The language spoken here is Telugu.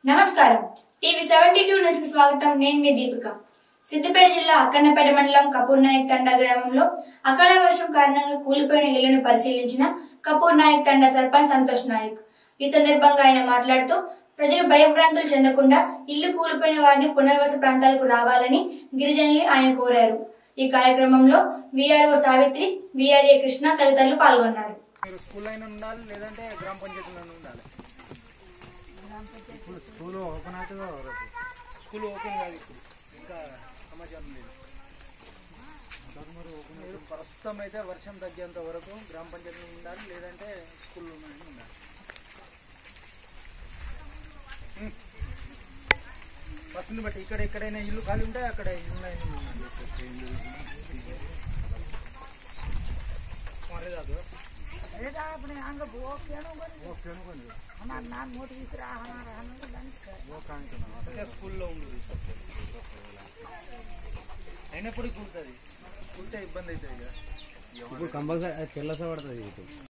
నమస్కారం టీవీ సెవెంటీ టూ న్యూస్ కి స్వాగతం నేను మీ దీపిక సిద్దిపేట జిల్లా అక్కన్నపేట మండలం కపూర్ నాయక్ తండా గ్రామంలో అకాల వర్షం కారణంగా కూలిపోయిన ఇళ్లను పరిశీలించిన కపూర్ నాయక్ తండా సర్పంచ్ సంతోష్ నాయక్ ఈ సందర్భంగా ఆయన మాట్లాడుతూ ప్రజలు భయభ్రాంతులు చెందకుండా ఇల్లు కూలిపోయిన వారిని పునర్వాస ప్రాంతాలకు రావాలని గిరిజనులు ఆయన కోరారు ఈ కార్యక్రమంలో విఆర్ఓ సావిత్రి విఆర్ఏ కృష్ణ తదితరులు పాల్గొన్నారు మీరు స్కూల్ అయినా ఉండాలి లేదంటే గ్రామ పంచాయతీలోనే ఉండాలి ఇప్పుడు స్కూల్ ఓపెన్ అవుతుందో రేపు స్కూల్ ఓపెన్ కాదు ఇప్పుడు ఇంకా సమాచారం లేదు మీరు ప్రస్తుతం అయితే వర్షం తగ్గేంత వరకు గ్రామ పంచాయతీలో ఉండాలి లేదంటే స్కూల్లోనే ఉండాలి ఉం. బస్సుని బట్టి ఇక్కడ ఎక్కడైనా ఇల్లు ఖాళీ ఉంటే అక్కడ ఇల్లు అయినా ఉండాలి. మరి కాదు అంటే స్కూల్లో ఉంది అయినప్పుడు కూలుతుంది కూలితే ఇబ్బంది అవుతుంది కదా ఇప్పుడు కంపల్సరీ తెల్లస పడుతుంది